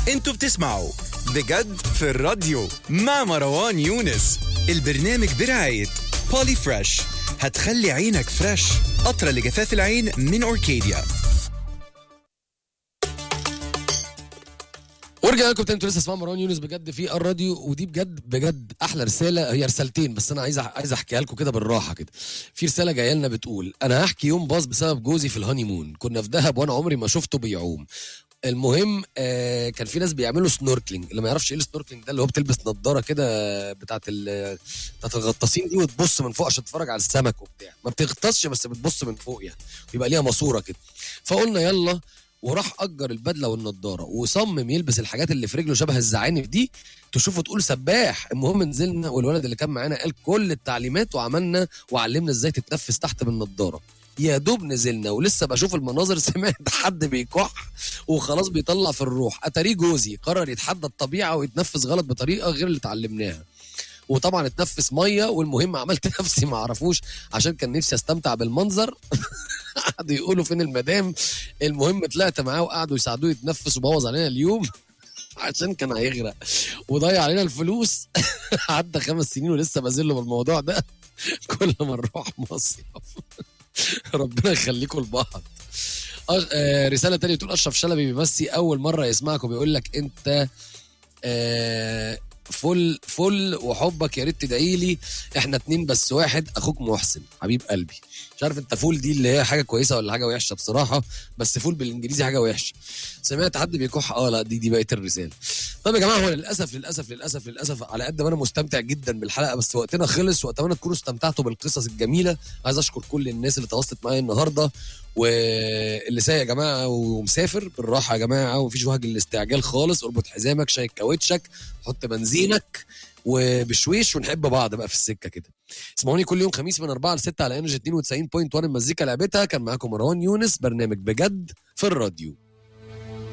انتوا بتسمعوا بجد في الراديو مع مروان يونس البرنامج برعاية بولي فريش هتخلي عينك فريش قطرة لجفاف العين من أوركيديا ورجع لكم تاني انتوا لسه اسمعوا مروان يونس بجد في الراديو ودي بجد بجد احلى رساله هي رسالتين بس انا عايز أح- عايز احكيها لكم كده بالراحه كده في رساله جايه لنا بتقول انا هحكي يوم باظ بسبب جوزي في الهاني مون كنا في دهب وانا عمري ما شفته بيعوم المهم آه كان في ناس بيعملوا سنوركلينج اللي ما يعرفش ايه السنوركلينج ده اللي هو بتلبس نظاره كده بتاعت ال- بتاعت الغطاسين دي وتبص من فوق عشان تتفرج على السمك وبتاع ما بتغطسش بس بتبص من فوق يعني ويبقى ليها ماسوره كده فقلنا يلا وراح اجر البدله والنضاره وصمم يلبس الحاجات اللي في رجله شبه الزعانف دي تشوفه تقول سباح المهم نزلنا والولد اللي كان معانا قال كل التعليمات وعملنا وعلمنا ازاي تتنفس تحت بالنضاره يا دوب نزلنا ولسه بشوف المناظر سمعت حد بيكح وخلاص بيطلع في الروح اتاريه جوزي قرر يتحدى الطبيعه ويتنفس غلط بطريقه غير اللي اتعلمناها وطبعا اتنفس ميه والمهم عملت نفسي ما اعرفوش عشان كان نفسي استمتع بالمنظر قعدوا يقولوا فين المدام المهم طلعت معاه وقعدوا يساعدوه يتنفس وبوظ علينا اليوم عشان كان هيغرق وضيع علينا الفلوس عدى خمس سنين ولسه بازله بالموضوع ده كل ما نروح مصيف ربنا يخليكم لبعض أش- آه، رساله تانية بتقول اشرف شلبي بيمسي اول مره يسمعك وبيقول لك انت آه، فل فل وحبك يا ريت تدعي لي احنا اتنين بس واحد اخوك محسن حبيب قلبي مش عارف انت فول دي اللي هي حاجه كويسه ولا حاجه وحشه بصراحه بس فول بالانجليزي حاجه وحشه سمعت حد بيكح اه لا دي دي بقيه الرساله طيب يا جماعه هو للاسف للاسف للاسف للاسف على قد ما انا مستمتع جدا بالحلقه بس وقتنا خلص واتمنى تكونوا استمتعتوا بالقصص الجميله عايز اشكر كل الناس اللي تواصلت معايا النهارده واللي سايق يا جماعه ومسافر بالراحه يا جماعه ومفيش وجه الاستعجال خالص اربط حزامك شيك كاوتشك حط بنزينك وبشويش ونحب بعض بقى في السكه كده اسمعوني كل يوم خميس من 4 ل 6 على انرجي 92.1 المزيكا لعبتها كان معاكم مروان يونس برنامج بجد في الراديو